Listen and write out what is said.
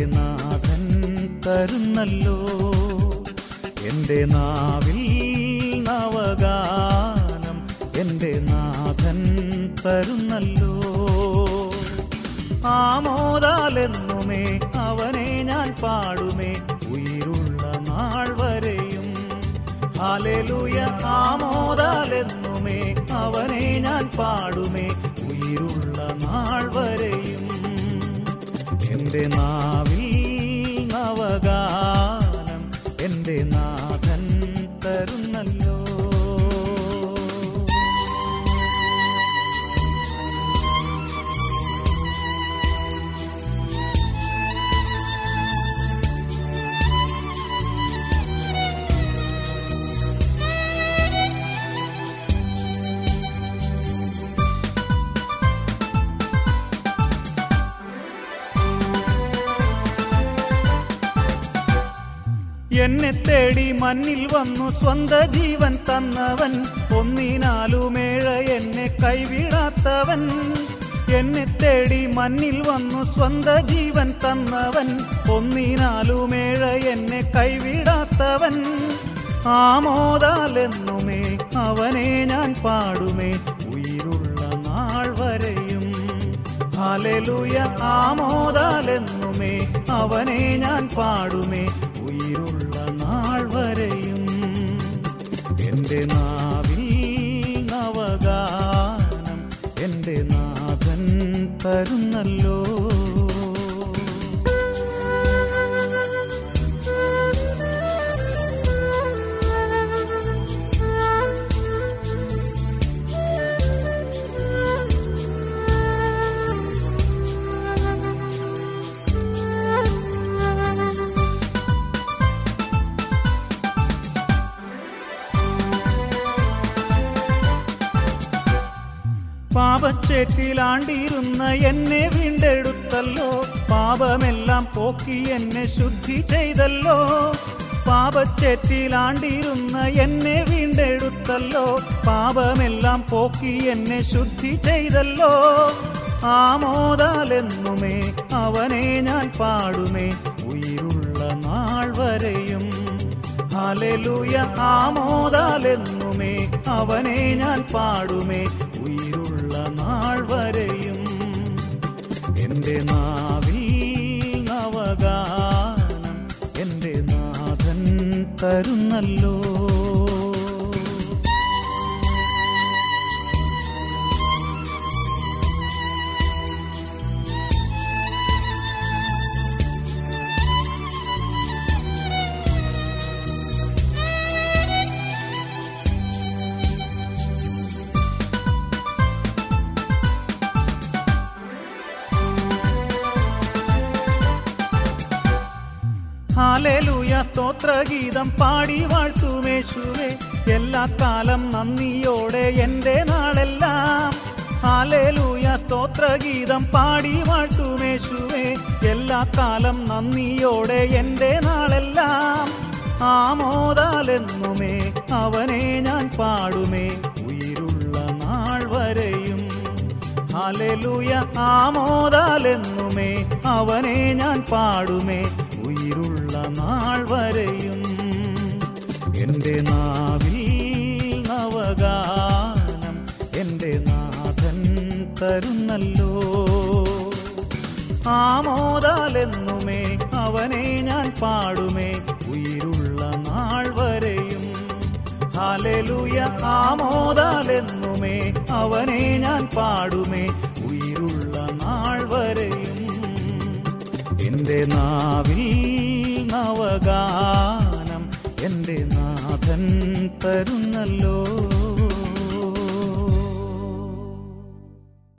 നാഥൻ തരുന്നല്ലോ എൻ്റെ നാവിൽ നവഗാനം എൻ്റെ നാഥൻ തരുന്നല്ലോ ആമോദാലെന്നുമേ അവനെ ഞാൻ പാടുമേ ഉயிருള്ള നാൾ വരെയും ഹാലലൂയ ആമോദാലെന്നുമേ അവനെ ഞാൻ പാടുമേ ഉயிருള്ള നാൾ വരെയും എൻ്റെ നാവിൽ നവഗാനം എൻ്റെ നാഥൻ തരുന്നല്ലോ എന്നെ തേടി മണ്ണിൽ വന്നു സ്വന്ത ജീവൻ തന്നവൻ ഒന്നിനാലുമേഴ എന്നെ കൈവിടാത്തവൻ എന്നെ തേടി മണ്ണിൽ വന്നു സ്വന്ത ജീവൻ തന്നവൻ ഒന്നിനാലുമേഴ എന്നെ കൈവിടാത്തവൻ ആമോദാലെന്നുമേ അവനെ ഞാൻ പാടുമേ ഉயிருള്ള നാൾ വരെയും ഹാലലൂയ ആമോദാലെന്നുമേ അവനെ ഞാൻ പാടുമേ ഉயிருള്ള നാൾ വരെയും എൻ്റെ നാവിൽ നവഗാനം എൻ്റെ നാഥൻ തരുന്നല്ലോ പാപച്ചേറ്റിലാണ്ടിരുന്ന എന്നെ വീണ്ടെടുത്തല്ലോ പാപമെല്ലാം പോക്കി എന്നെ ശുദ്ധി ചെയ്തല്ലോ പാപച്ചേറ്റിലാണ്ടിരുന്ന എന്നെ വീണ്ടെടുത്തല്ലോ പാപമെല്ലാം പോക്കി എന്നെ ശുദ്ധി ചെയ്തല്ലോ ആമോദാലെന്നുമേ അവനെ ഞാൻ പാടുമേ ഉயிருള്ള നാൾ വരെയും ഹാലലൂയ ആമോദാലെന്നുമേ അവനെ ഞാൻ പാടുമേ ഉயிருള്ള നാൾ വരെയും എൻ്റെ നാവിൽ നവഗാനം എൻ്റെ നാഥൻ തരുന്നല്ലോ ഹാലേലൂയ സ്തോത്രഗീതം പാടി വാഴ്ത്തുമേശുവേ എല്ലാ കാലം നന്ദിയോടെ എൻ്റെ നാളെല്ലാം ഹാലേലൂയ സ്തോത്രഗീതം പാടി വാഴ്ത്തുമേശുവേ എല്ലാ കാലം നന്ദിയോടെ എൻ്റെ നാളെല്ലാം ആമോദാലെന്നുമേ അവനെ ഞാൻ പാടുമേ ഉயிருള്ള നാൾ വരെയും ഹാലലൂയ ആമോദാലെന്നുമേ അവനെ ഞാൻ പാടുമേ ഉயிருള്ള നാൾ വരെയും എൻ്റെ നാവിൽ നവഗാനം എൻ്റെ നാഥൻ തരുന്നല്ലോ ആമോദാലെന്നുമേ അവനെ ഞാൻ പാടുമേ ഉயிருള്ള നാൾ വരെയും ഹാലലൂയ ആമോദാലെന്നുമേ അവനെ ഞാൻ പാടുമേ ഉயிருള്ള നാൾ വരെയും എൻ്റെ നാവിൽ നവഗാനം എൻ്റെ നാഥൻ തരുന്നല്ലോ